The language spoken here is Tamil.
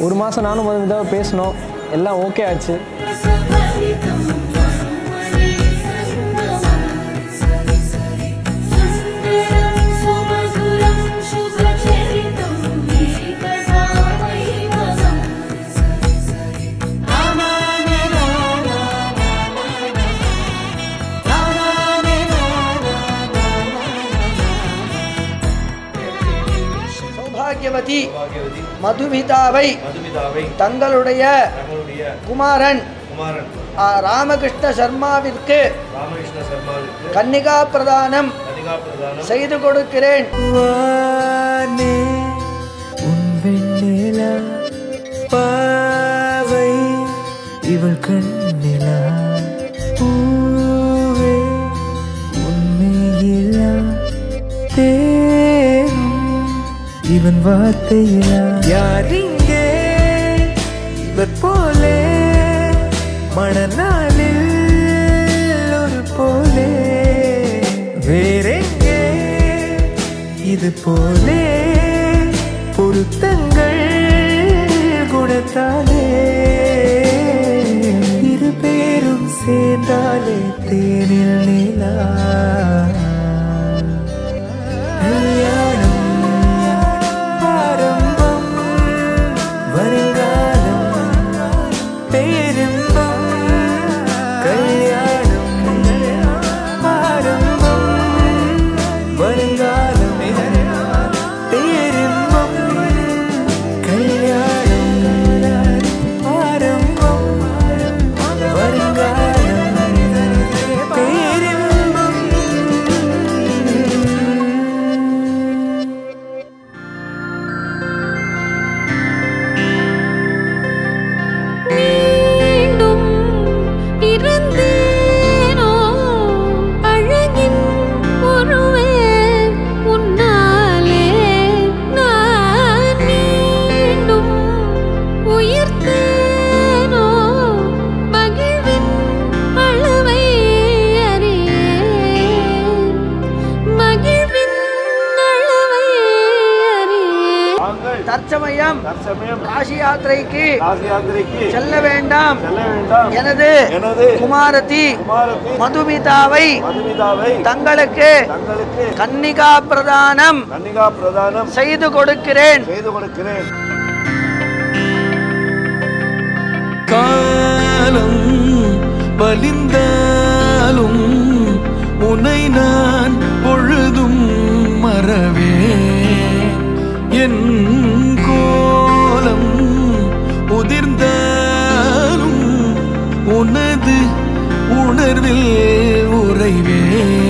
ஒரு மாதம் நானும் முதல் தடவை பேசினோம் எல்லாம் ஓகே ஆச்சு சௌபாகியவதி மதுமிதாவை மதுமிதாவை தங்களுடைய தங்களுடைய குமாரன் குமாரன் ஆ, ராமகிருஷ்ண சர்மாவிற்கு ராமகிருஷ்ண சர்மாவிற்கு கன்னிகா பிரதானம் கனிகா பிரதானம் செய்து கொடுக்கிறேன் வானே உன் வெண்ணிலா பாவை இவள் கண்ணிலா பூவே உண்மையிலா தேரும் இவன் வார்த்தையிலா யாரிங்கே இவர் போலே மணநாளில் ஒரு போலே வேறெங்கே இது போலே பொருத்தங்கள் குணத்தாலே இரு பேரும் சேர்ந்தாலே தேனில் நிலா கல்யாணம் ஆரம்பம் வருங்காலம் பேரின்பம் கல்யாணம் ஆரம்பம் வருங்காலம் பேரின்பம் கல்யாணம் ஆரம்பம் வருங்காலம் பேரின்பம் மீண்டும் இருந்தேனோ அழகின் உருவே உன்னாலே நான் மீண்டும் உயிர்த்தேனோ மகிழ்வின் அளவை அறியேன் மகிழ்வின் அளவை அறியேன் தாங்கள் தற்சமயம் தற்சமயம் காசி யாத்திரைக்கு காசி யாத்திரைக்கு செல்ல வேண்டாம் செல்ல வேண்டாம் எனது எனது குமாரதி குமாரத்தி மதுமிதாவை மதுமிதாவை தங்களுக்கு தங்களுக்கு கன்னிகா பிரதானம் கன்னிகா பிரதானம் செய்து கொடுக்கிறேன் செய்து கொடுக்கிறேன் காலம் வலிந்தாலும் உனை நான் பொழுதும் மறவே என் கோலம் உதிர்ந்தாலும் உனது உணர்வில் உறைவே